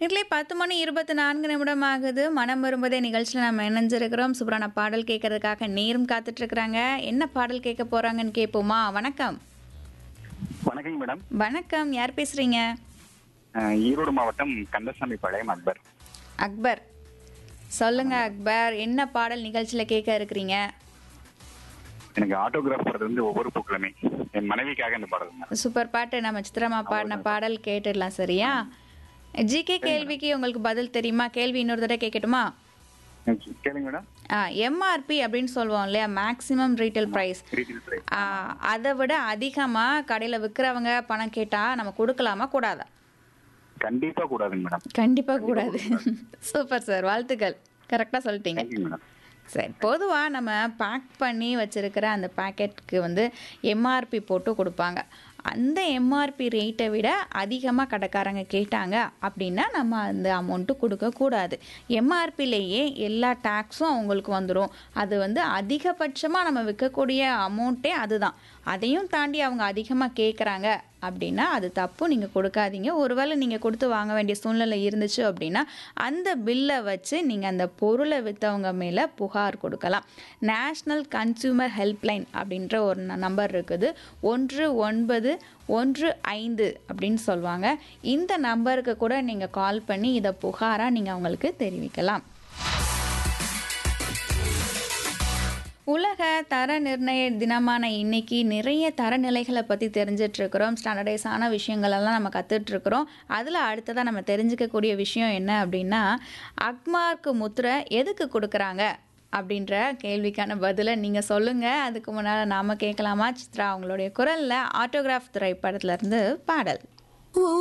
நேர்களே பத்து மணி இருபத்தி நான்கு நிமிடம் ஆகுது மனம் வரும்போதே நிகழ்ச்சியில் நம்ம இணைஞ்சிருக்கிறோம் சூப்பரான பாடல் கேட்கறதுக்காக நேரம் காத்துட்டு இருக்கிறாங்க என்ன பாடல் கேட்க போறாங்கன்னு கேட்போமா வணக்கம் வணக்கம் மேடம் வணக்கம் யார் பேசுறீங்க அஹ் ஈரோடு மாவட்டம் கந்தசாமி பாளையம் அக்பர் அக்பர் சொல்லுங்க அக்பர் என்ன பாடல் நிகழ்ச்சியில் கேட்க இருக்கிறீங்க எனக்கு ஆட்டோகிராஃப் போடுறது வந்து ஒவ்வொரு பூக்களுமே என் மனைவிக்காக இந்த பாடல் மேடம் சூப்பர் பாட்டு நம்ம சித்திரமா பாடின பாடல் கேட்டுடலாம் சரியா ஜிகே கேள்விக்கு உங்களுக்கு பதில் தெரியுமா கேள்வி இன்னொரு தடவை கேட்கட்டுமா கேளுங்க மேடம் எம்ஆர்பி அப்படின்னு சொல்லுவோம் இல்லையா maximum retail price retail price அதை விட அதிகமாக கடையில் விற்கிறவங்க பணம் கேட்டால் நம்ம கொடுக்கலாமா கூடாதா கண்டிப்பா கூடாதுங்க மேடம் கண்டிப்பாக கூடாது சூப்பர் சார் வாழ்த்துக்கள் கரெக்டாக சொல்லிட்டீங்க தேங்க்யூ மேடம் சரி பொதுவாக நம்ம பேக் பண்ணி வச்சிருக்கிற அந்த பேக்கெட்டுக்கு வந்து எம்ஆர்பி போட்டு கொடுப்பாங்க அந்த எம்ஆர்பி ரேட்டை விட அதிகமாக கடைக்காரங்க கேட்டாங்க அப்படின்னா நம்ம அந்த அமௌண்ட்டு கொடுக்கக்கூடாது எம்ஆர்பிலேயே எல்லா டேக்ஸும் அவங்களுக்கு வந்துடும் அது வந்து அதிகபட்சமாக நம்ம விற்கக்கூடிய அமௌண்ட்டே அதுதான் அதையும் தாண்டி அவங்க அதிகமாக கேட்குறாங்க அப்படின்னா அது தப்பு நீங்கள் கொடுக்காதீங்க ஒருவேளை நீங்கள் கொடுத்து வாங்க வேண்டிய சூழ்நிலை இருந்துச்சு அப்படின்னா அந்த பில்லை வச்சு நீங்கள் அந்த பொருளை விற்றவங்க மேலே புகார் கொடுக்கலாம் நேஷ்னல் கன்சியூமர் ஹெல்ப்லைன் அப்படின்ற ஒரு நம்பர் இருக்குது ஒன்று ஒன்பது ஒன்று ஐந்து அப்படின்னு சொல்லுவாங்க இந்த நம்பருக்கு கூட நீங்கள் கால் பண்ணி இதை புகாராக நீங்கள் அவங்களுக்கு தெரிவிக்கலாம் உலக தர நிர்ணய தினமான இன்னைக்கு நிறைய தரநிலைகளை பற்றி தெரிஞ்சிட்ருக்கிறோம் ஸ்டாண்டர்டைஸான விஷயங்களெல்லாம் நம்ம கற்றுட்ருக்குறோம் அதில் அடுத்ததாக நம்ம தெரிஞ்சுக்கக்கூடிய விஷயம் என்ன அப்படின்னா அக்மார்க்கு முத்திரை எதுக்கு கொடுக்குறாங்க அப்படின்ற கேள்விக்கான பதிலை நீங்கள் சொல்லுங்கள் அதுக்கு முன்னால் நாம் கேட்கலாமா சித்ரா அவங்களுடைய குரலில் ஆட்டோகிராஃப் திரைப்படத்துலேருந்து பாடல்